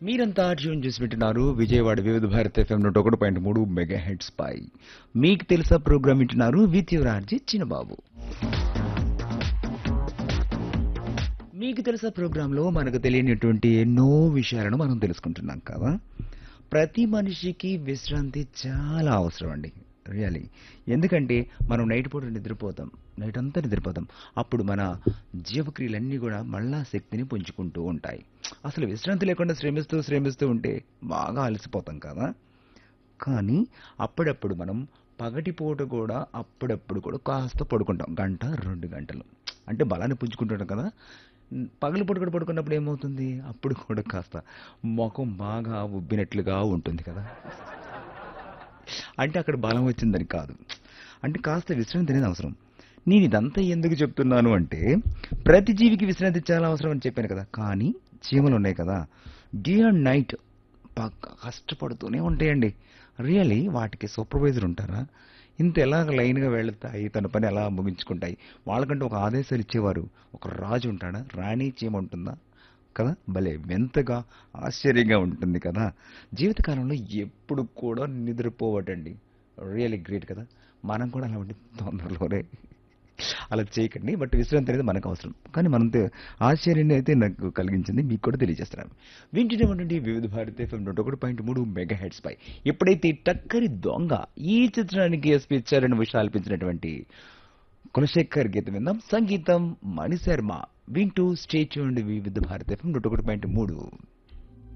మీరంతా ట్యూన్ చేసి వింటున్నారు విజయవాడ వివిధ భారత్ ఎఫ్ఎం నూట ఒకటి పాయింట్ మూడు మెగా హెడ్స్ పై మీకు తెలుసా ప్రోగ్రామ్ వింటున్నారు విత్ యువరాజీ చిన్నబాబు మీకు తెలుసా ప్రోగ్రాంలో మనకు తెలియనటువంటి ఎన్నో విషయాలను మనం తెలుసుకుంటున్నాం కదా ప్రతి మనిషికి విశ్రాంతి చాలా అవసరం అండి రియలీ ఎందుకంటే మనం నైట్ పూట నిద్రపోతాం నైట్ అంతా నిద్రపోతాం అప్పుడు మన జీవక్రియలన్నీ కూడా మళ్ళా శక్తిని పుంజుకుంటూ ఉంటాయి అసలు విశ్రాంతి లేకుండా శ్రమిస్తూ శ్రమిస్తూ ఉంటే బాగా అలసిపోతాం కదా కానీ అప్పుడప్పుడు మనం పగటిపూట కూడా అప్పుడప్పుడు కూడా కాస్త పడుకుంటాం గంట రెండు గంటలు అంటే బలాన్ని పుంజుకుంటుంటాం కదా పగలు పూట కూడా పడుకున్నప్పుడు ఏమవుతుంది అప్పుడు కూడా కాస్త ముఖం బాగా ఉబ్బినట్లుగా ఉంటుంది కదా అంటే అక్కడ బలం వచ్చిందని కాదు అంటే కాస్త విశ్రాంతి అనేది అవసరం నేను ఇదంతా ఎందుకు చెప్తున్నాను అంటే ప్రతి జీవికి విశ్రాంతి చాలా అవసరం అని చెప్పాను కదా కానీ చీమలు ఉన్నాయి కదా డే అండ్ నైట్ పక్క కష్టపడుతూనే ఉంటాయండి రియలీ వాటికి సూపర్వైజర్ ఉంటారా ఇంత ఎలా లైన్గా వెళుతాయి తన పని ఎలా ముగించుకుంటాయి వాళ్ళకంటే ఒక ఆదేశాలు ఇచ్చేవారు ఒక రాజు ఉంటాడా రాణి చీమ ఉంటుందా కదా భలే వింతగా ఆశ్చర్యంగా ఉంటుంది కదా జీవితకాలంలో ఎప్పుడు కూడా నిద్రపోవటండి రియల్లీ గ్రేట్ కదా మనం కూడా అలా ఉండి తొందరలోనే అలా చేయకండి బట్ విశ్రాంతి అనేది మనకు అవసరం కానీ మనం తె- ఆశ్చర్యాన్ని అయితే నాకు కలిగించింది మీకు కూడా తెలియజేస్తున్నాను వింటున్నటువంటి వివిధ భారత ఎఫ్ఎం నూట ఒకటి పాయింట్ మూడు మెగా హెడ్స్ పై ఎప్పుడైతే టక్కరి దొంగ ఈ చిత్రానికి ఎస్పీ చరణ్ విషయాలు అల్పించినటువంటి కులశేఖర్ గీతం విందాం సంగీతం మణిశర్మ వింటూ స్టేచ్యూండ్ వివిధ భారత ఎఫ్ఎం నూట ఒకటి పాయింట్ మూడు